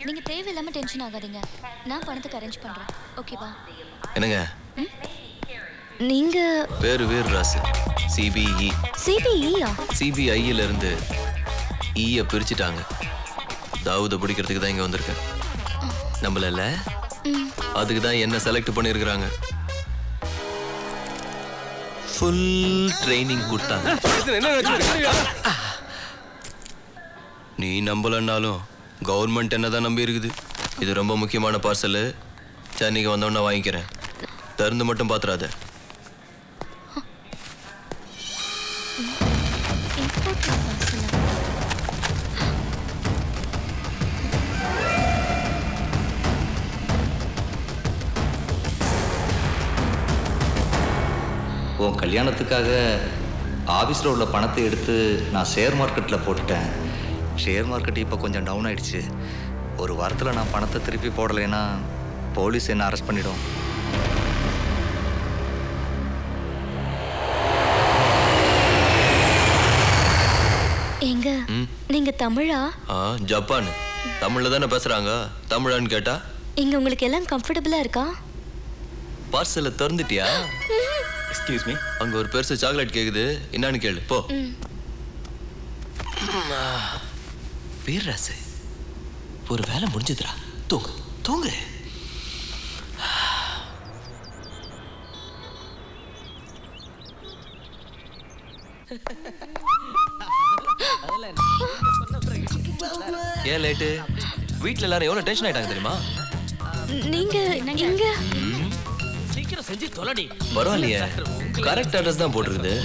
நீங்க தேவையில்லாம டென்ஷன் ஆகாதீங்க நான் பணத்துக்கு அரேஞ்ச் பண்றேன் ஓகேவா என்னங்க நீங்க பேரு வீர்ராசு சிபிஇ சிபிஇயா சிபிஐல இருந்து ஈய பிரிச்சுட்டாங்க தாவூதை பிடிக்கிறதுக்கு தான் இங்க வந்திருக்கேன் நம்மள அதுக்கு தான் என்ன செலக்ட் பண்ணியிருக்கிறாங்க ஃபுல் ட்ரைனிங் கொடுத்தாங்க நீ நம்பலன்னாலும் கவர்மெண்ட் என்ன தான் நம்பி இருக்குது இது ரொம்ப முக்கியமான பார்சல் சென்னைக்கு வந்தோன்னே வாங்கிக்கிறேன் திறந்து மட்டும் பாத்துறாத இம்போர்ட் பார்சல் உன் கல்யாணத்துக்காக ஆஃபீஸில் உள்ள பணத்தை எடுத்து நான் ஷேர் மார்க்கெட்டில் போட்டுட்டேன் ஷேர் மார்க்கெட் இப்போ கொஞ்சம் டவுன் ஆயிடுச்சு ஒரு வாரத்தில் நான் பணத்தை திருப்பி போடலைன்னா போலீஸ் என்ன அரெஸ்ட் பண்ணிடும் எங்க ம். நீங்க தமிழா ஆ ஜப்பான் தமிழ்ல தானே பேசுறாங்க தமிழான்னு கேட்டா இங்க உங்களுக்கு எல்லாம் கம்ஃபர்டபுளா இருக்கா பார்சலை திறந்துட்டியா எக்ஸ்கியூஸ் மீ அங்க ஒரு பெருசு சாக்லேட் கேக்குது என்னன்னு கேளு போ வீர்ராசு ஒரு வேலை முடிஞ்சதுடா தூங்கு தூங்கு ஏன் லேட்டு வீட்ல எல்லாரும் எவ்வளவு டென்ஷன் ஆயிட்டாங்க தெரியுமா நீங்க இங்க சீக்கிரம் செஞ்சு தொலைடி பரவாயில்லையே கரெக்ட் அட்ரஸ் தான் போட்டிருக்குது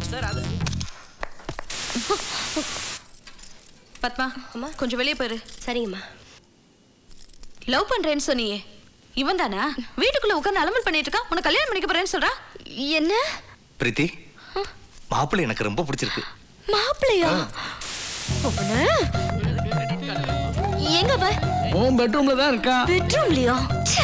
பத்மா அம்மா கொஞ்சம் வெளியே போயிரு சரிங்கம்மா லவ் பண்றேன்னு சொன்னியே இவன் தானா வீட்டுக்குள்ள உட்கார்ந்து அலமல் பண்ணிட்டு இருக்கான் உனக்கு கல்யாணம் பண்ணிக்க போறேன்னு சொல்றா என்ன பிரீத்தி மாப்பிள்ளை எனக்கு ரொம்ப பிடிச்சிருக்கு மாப்பிள்ளையா அவன எங்க அவ உன் பெட்ரூம்ல தான் இருக்கான் பெட்ரூம்லயா ச்சே.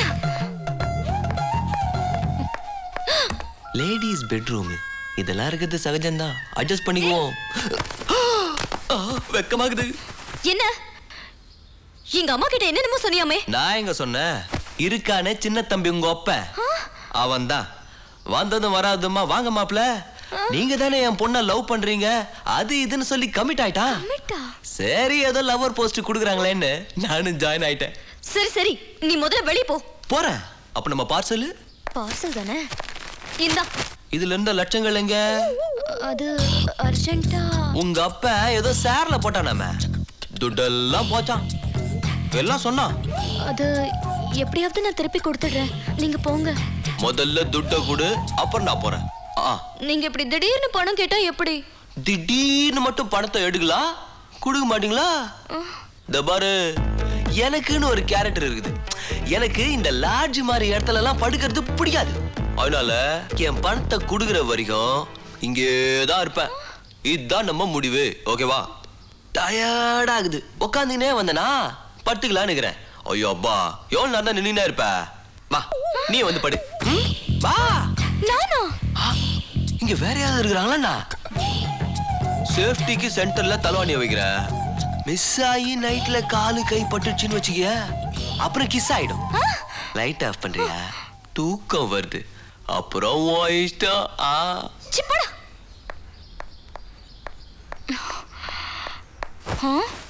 லேடிஸ் பெட்ரூம் இதெல்லாம் இருக்கிறது சகஜம்தான் அட்ஜஸ்ட் பண்ணிக்குவோம் ஆ, வெக்கமாகுது என்ன எங்க அம்மா கிட்ட என்னென்னமோ சொன்னியாமே நான் எங்க சொன்னேன் இருக்கானே சின்ன தம்பி உங்க ஒப்ப அவன் தான் வந்ததும் வராதுமா வாங்க மாப்ள நீங்க தானே என் பொண்ண லவ் பண்றீங்க அது இதுன்னு சொல்லி கமிட் ஆயிட்டான் அம்மிட்டா. சரி ஏதோ லவர் போஸ்ட் குடுக்குறாங்களேன்னு நானும் ஜாயின் ஆயிட்டேன் சரி சரி நீ முதல்ல வெளிய போ போறேன் அப்ப நம்ம பார்சல் பார்சல் தானே இந்தா இதுல இருந்த லட்சங்கள் எங்க அது அர்ஜென்ட்டா உங்க அப்ப ஏதோ சேர்ல போட்டானாம துட்டெல்லாம் போச்சான் எல்லாம் சொன்னான் அது எப்படியாவது நான் திருப்பி கொடுத்துடுறேன் நீங்க போங்க முதல்ல துட்டை கொடு அப்புறம் நான் போறேன் ஆ நீங்க இப்படி திடீர்னு பணம் கேட்டா எப்படி திடீர்னு மட்டும் பணத்தை எடுக்கலாம் கொடுக்க மாட்டீங்களா இந்த பாரு எனக்குன்னு ஒரு கேரக்டர் இருக்குது எனக்கு இந்த லாட்ஜ் மாதிரி இடத்துல எல்லாம் படுக்கிறது பிடிக்காது அதனால என் பணத்தை கொடுக்குற வரைக்கும் இங்கே தான் இருப்பேன் இதுதான் நம்ம முடிவு ஓகேவா டயர்ட் ஆகுது உக்காந்துனே வந்தனா படுத்துக்கலான்னு இருக்கிறேன் ஐயோ அப்பா எவ்வளவு நேரம் தான் நின்னுனே இருப்ப வா நீ வந்து படு ம்? வா நானா ஆ, இங்க வேற யாராவது இருக்கிறாங்களா சேஃப்டிக்கு சென்டர்ல தலவாணிய வைக்கிறேன் மிஸ் ஆகி நைட்ல காலு கை பட்டுச்சுன்னு வச்சுக்கிய அப்புறம் கிஸ் ஆயிடும் லைட் ஆஃப் பண்றியா தூக்கம் வருது அப்புறம் உன் இஷ்டம் ஆ சிப்படா ஆ